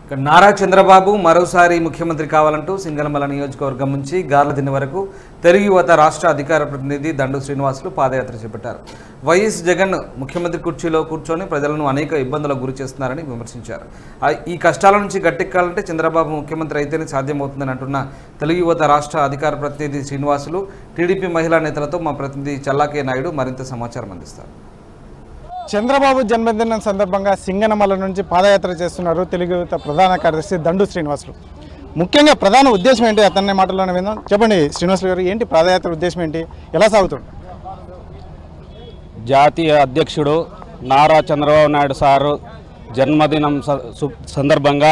ఇక నారా చంద్రబాబు మరోసారి ముఖ్యమంత్రి కావాలంటూ సింగనమల నియోజకవర్గం నుంచి గార్లదిన్నె వరకు తెలుగు యువత రాష్ట్ర అధికార ప్రతినిధి దండు శ్రీనివాసులు పాదయాత్ర చేపట్టారు వైఎస్ జగన్ ముఖ్యమంత్రి కుర్చీలో కూర్చొని ప్రజలను అనేక ఇబ్బందులకు గురి చేస్తున్నారని విమర్శించారు ఆ- ఈ కష్టాల నుంచి గట్టెక్కాలంటే చంద్రబాబు ముఖ్యమంత్రి అయితేనే సాధ్యమవుతుందని అంటున్న తెలుగు యువత రాష్ట్ర అధికార ప్రతినిధి శ్రీనివాసులు టీడీపీ మహిళా నేతలతో మా ప్రతినిధి చల్లాకే నాయుడు మరింత సమాచారం అందిస్తారు చంద్రబాబు జన్మదినం సందర్భంగా సింగనమల నుంచి పాదయాత్ర చేస్తున్నారు తెలుగు యువత ప్రధాన కార్యదర్శి దండు శ్రీనివాసులు ముఖ్యంగా ప్రధాన ఉద్దేశం ఏంటి అతన్ని మాటల్లోనే విందాం చెప్పండి శ్రీనివాసులు గారు ఏంటి పాదయాత్ర ఉద్దేశం ఏంటి ఎలా సాగుతుంది జాతీయ అధ్యక్షుడు నారా చంద్రబాబు నాయుడు సారు జన్మదినం స- సు- సందర్భంగా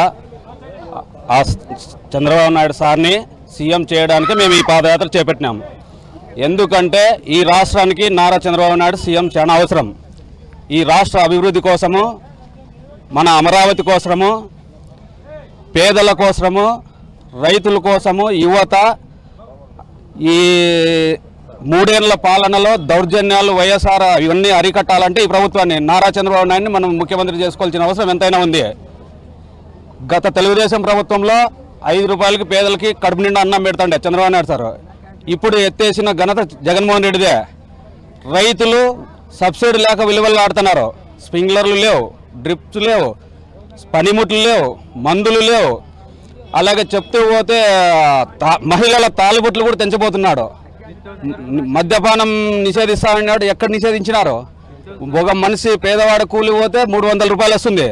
ఆ స- చంద్రబాబు నాయుడు సార్ని సీఎం చేయడానికి మేము ఈ పాదయాత్ర చేపట్టినాము ఎందుకంటే ఈ రాష్ట్రానికి నారా చంద్రబాబు నాయుడు సీఎం చాలా అవసరం ఈ రాష్ట్ర అభివృద్ధి కోసము మన అమరావతి కోసము పేదల కోసము రైతుల కోసము యువత ఈ మూడేళ్ల పాలనలో దౌర్జన్యాలు వైఎస్ఆర్ ఇవన్నీ అరికట్టాలంటే ఈ ప్రభుత్వాన్ని నారా చంద్రబాబు నాయుడిని మనం ముఖ్యమంత్రి చేసుకోవాల్సిన అవసరం ఎంతైనా ఉంది గత తెలుగుదేశం ప్రభుత్వంలో ఐదు రూపాయలకి పేదలకి కడుపు నిండా అన్నం పెడతాండే చంద్రబాబు నాయుడు సార్ ఇప్పుడు ఎత్తేసిన ఘనత జగన్మోహన్ రెడ్డిదే రైతులు సబ్సిడీ లేక విలువలు ఆడుతున్నారు స్ప్రింక్లర్లు లేవు డ్రిప్స్ లేవు పనిముట్లు లేవు మందులు లేవు అలాగే చెప్తూ పోతే తా- మహిళల తాలిబుట్లు కూడా తెంచబోతున్నాడు మ- మద్యపానం నిషేధిస్తానన్నాడు ఎక్కడ నిషేధించినారు ఒక మనిషి పేదవాడు కూలి పోతే మూడు వందల రూపాయలు వస్తుంది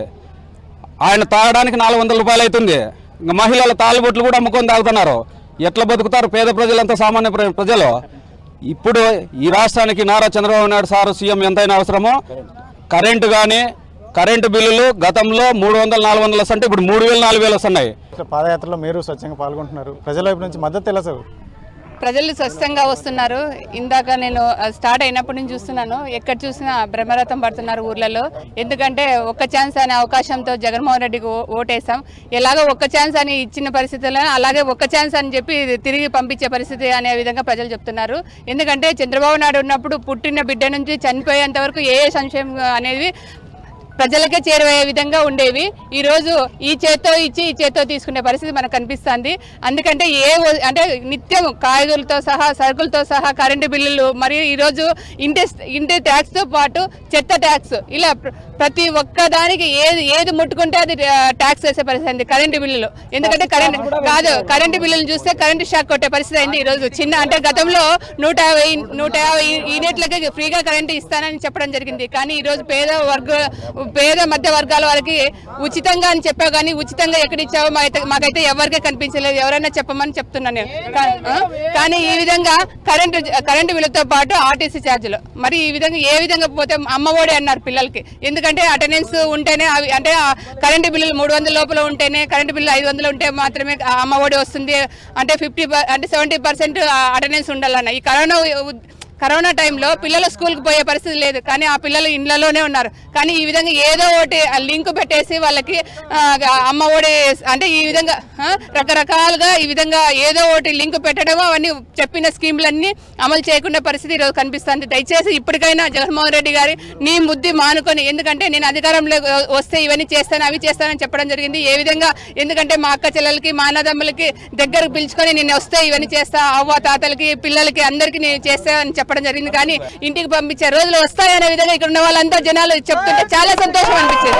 ఆయన తాగడానికి నాలుగు వందల రూపాయలు అవుతుంది ఇంకా మహిళల తాలిబొట్లు కూడా అమ్ముకొని తాగుతున్నారు ఎట్లా బతుకుతారు పేద ప్రజలంతా సామాన్య ప్ర- ప్రజలు ఇప్పుడు ఈ రాష్ట్రానికి నారా చంద్రబాబు నాయుడు సారు సీఎం ఎంతైనా అవసరమో కరెంటు కానీ కరెంటు బిల్లులు గతంలో మూడు వందలు నాలుగు వందలు వస్తుంటే ఇప్పుడు మూడు వేలు నాలుగు వేలు వస్తున్నాయి ఇట్లా పాదయాత్రలో మీరు స్వచ్ఛంగా పాల్గొంటున్నారు ప్రజల వైపు నుంచి మద్దతు ఎలా సాగు ప్రజలు స్వచ్ఛంగా వస్తున్నారు ఇందాక నేను ఆ, స్టార్ట్ అయినప్పటి నుంచి చూస్తున్నాను ఎక్కడ చూసినా బ్రహ్మరథం పడుతున్నారు ఊర్లలో ఎందుకంటే ఒక్క ఛాన్స్ అనే అవకాశంతో జగన్మోహన్ రెడ్డికి ఓ- ఓటేసాం ఎలాగో ఒక్క ఛాన్స్ అని ఇచ్చిన పరిస్థితుల్లో అలాగే ఒక్క ఛాన్స్ అని చెప్పి తిరిగి పంపించే పరిస్థితి అనే విధంగా ప్రజలు చెప్తున్నారు ఎందుకంటే చంద్రబాబు నాయుడు ఉన్నప్పుడు పుట్టిన బిడ్డ నుంచి చనిపోయేంత వరకు ఏ ఏ సంక్షేమం అనేది ప్రజలకే చేరువయ్యే విధంగా ఉండేవి ఈ రోజు ఈ చేత్తో ఇచ్చి ఈ చేత్తో తీసుకునే పరిస్థితి మనకు కనిపిస్తుంది అందుకంటే ఏ వ- అంటే నిత్యం కాయగూరలతో సహా సరుకులతో సహా కరెంటు బిల్లులు మరియు ఈరోజు ఇంటి ఇంటి ట్యాక్స్తో పాటు చెత్త ట్యాక్స్ ఇలా ప్ర- ప్రతి ఒక్క దానికి ఏది ఏది ముట్టుకుంటే అది ట్యాక్స్ వేసే పరిస్థితి అయింది కరెంటు బిల్లులు ఎందుకంటే కరెంట్ కాదు కరెంటు బిల్లులు చూస్తే కరెంటు షాక్ కొట్టే పరిస్థితి అయింది ఈ రోజు చిన్న అంటే గతంలో నూట యాభై నూట యాభై యూనిట్లకి ఫ్రీగా కరెంటు ఇస్తానని చెప్పడం జరిగింది కానీ ఈ రోజు పేద వర్గ పేద మధ్య వర్గాల వారికి ఉచితంగా అని చెప్పావు కానీ ఉచితంగా ఎక్కడ ఇచ్చావో మాకైతే మాకైతే ఎవరికే కనిపించలేదు ఎవరైనా చెప్పమని చెప్తున్నాను నేను. కా- ఆ? కానీ ఈ విధంగా కరెంటు కరెంటు బిల్లుతో పాటు ఆర్టీసీ ఛార్జీలు మరి ఈ విధంగా ఏ విధంగా పోతే అమ్మఒడి అన్నారు పిల్లలకి ఎందుకంటే అటెండెన్స్ ఉంటేనే అవి అంటే ఆ కరెంటు బిల్లులు మూడు వందల లోపల ఉంటేనే కరెంటు బిల్లు ఐదు వందలు ఉంటే మాత్రమే ఆ అమ్మఒడి వస్తుంది అంటే ఫిఫ్టీ అంటే సెవెంటీ పర్సెంట్ అటెండెన్స్ ఉండాలన్న ఈ కరోనా ఉ- కరోనా టైంలో పిల్లలు స్కూల్కి పోయే పరిస్థితి లేదు కానీ ఆ పిల్లలు ఇండ్లలోనే ఉన్నారు కానీ ఈ విధంగా ఏదో ఒకటి లింక్ పెట్టేసి వాళ్ళకి ఆ, అమ్మ ఒడి అంటే ఈ విధంగా ఆ, రకరకాలుగా ఈ విధంగా ఏదో ఒకటి లింక్ పెట్టడం అవన్నీ చెప్పిన స్కీములన్నీ అమలు చేయకుండా పరిస్థితి ఈరోజు కనిపిస్తుంది దయచేసి ఇప్పటికైనా జగన్మోహన్ రెడ్డి గారి నీ ముద్ది మానుకొని ఎందుకంటే నేను అధికారంలో వస్తే ఇవన్నీ చేస్తాను అవి చేస్తానని చెప్పడం జరిగింది ఏ విధంగా ఎందుకంటే మా అక్క చెల్లెలకి మా అన్నదమ్ములకి దగ్గరకు పిలుచుకొని నేను వస్తే ఇవన్నీ చేస్తా అవ్వ తాతలకి పిల్లలకి అందరికీ నేను చేస్తా అని చెప్పడం జరిగింది కానీ ఇంటికి పంపించే రోజులు వస్తాయనే విధంగా ఇక్కడ ఉన్న వాళ్ళంతా జనాలు చెప్తుంటే చాలా సంతోషం అనిపించింది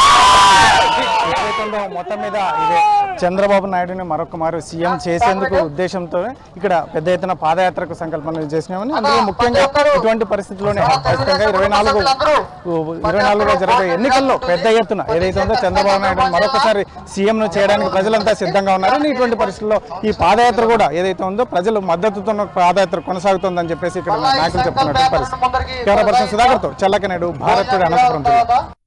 విపరీతంలో మొత్తం మీద ఇదే చంద్రబాబు నాయుడుని మరొక మారు సీఎం చేసేందుకు ఉద్దేశంతో ఇక్కడ పెద్ద ఎత్తున పాదయాత్రకు సంకల్పన చేసినామని అందులో ముఖ్యంగా ఇటువంటి పరిస్థితుల్లోనే ఖచ్చితంగా ఇరవై నాలుగు ఇరవై నాలుగుగా జరిగే ఎన్నికల్లో పెద్ద ఎత్తున ఏదైతే ఉందో చంద్రబాబు నాయుడు మరొకసారి సీఎం ను చేయడానికి ప్రజలంతా సిద్ధంగా ఉన్నారని ఇటువంటి పరిస్థితుల్లో ఈ పాదయాత్ర కూడా ఏదైతే ఉందో ప్రజలు మద్దతుతో పాదయాత్ర కొనసాగుతుందని చెప్పేసి ఇక్కడ నాయకులు చెప్తున్నటువంటి పరిస్థితి కెమెరా పర్సన్ సుధాకర్తో చల్లకనేడు భారత్ అనంతపురం జిల్లా